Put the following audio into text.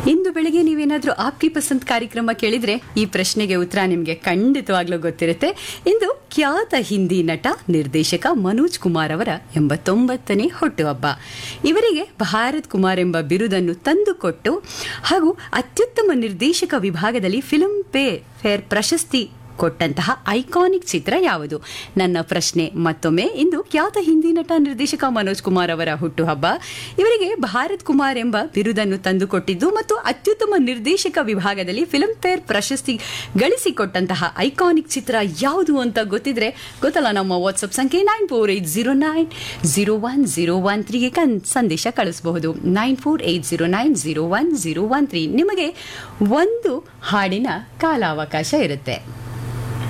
ಇಂದು ಬೆಳಿಗ್ಗೆ ನೀವೇನಾದ್ರೂ ಆಪ್ಕಿ ಪಸಂದ್ ಕಾರ್ಯಕ್ರಮ ಕೇಳಿದ್ರೆ ಈ ಪ್ರಶ್ನೆಗೆ ಉತ್ತರ ನಿಮಗೆ ಖಂಡಿತವಾಗ್ಲೂ ಗೊತ್ತಿರುತ್ತೆ ಇಂದು ಖ್ಯಾತ ಹಿಂದಿ ನಟ ನಿರ್ದೇಶಕ ಮನೋಜ್ ಕುಮಾರ್ ಅವರ ಎಂಬತ್ತೊಂಬತ್ತನೇ ಹುಟ್ಟುಹಬ್ಬ ಇವರಿಗೆ ಭಾರತ್ ಕುಮಾರ್ ಎಂಬ ಬಿರುದನ್ನು ತಂದುಕೊಟ್ಟು ಹಾಗೂ ಅತ್ಯುತ್ತಮ ನಿರ್ದೇಶಕ ವಿಭಾಗದಲ್ಲಿ ಫಿಲ್ಮ್ ಪೇ ಫೇರ್ ಪ್ರಶಸ್ತಿ ಕೊಟ್ಟಂತಹ ಐಕಾನಿಕ್ ಚಿತ್ರ ಯಾವುದು ನನ್ನ ಪ್ರಶ್ನೆ ಮತ್ತೊಮ್ಮೆ ಇಂದು ಖ್ಯಾತ ಹಿಂದಿ ನಟ ನಿರ್ದೇಶಕ ಮನೋಜ್ ಕುಮಾರ್ ಅವರ ಹುಟ್ಟುಹಬ್ಬ ಇವರಿಗೆ ಭಾರತ್ ಕುಮಾರ್ ಎಂಬ ಬಿರುದನ್ನು ತಂದುಕೊಟ್ಟಿದ್ದು ಮತ್ತು ಅತ್ಯುತ್ತಮ ನಿರ್ದೇಶಕ ವಿಭಾಗದಲ್ಲಿ ಫಿಲ್ಮ್ ಫೇರ್ ಪ್ರಶಸ್ತಿ ಗಳಿಸಿಕೊಟ್ಟಂತಹ ಐಕಾನಿಕ್ ಚಿತ್ರ ಯಾವುದು ಅಂತ ಗೊತ್ತಿದ್ರೆ ಗೊತ್ತಲ್ಲ ನಮ್ಮ ವಾಟ್ಸಪ್ ಸಂಖ್ಯೆ nine four eight zero nine zero one zero one ತ್ರೀಗೆ ಕನ್ ಸಂದೇಶ ಕಳಿಸಬಹುದು nine four eight zero nine zero one zero one three ನಿಮಗೆ ಒಂದು ಹಾಡಿನ ಕಾಲಾವಕಾಶ ಇರುತ್ತೆ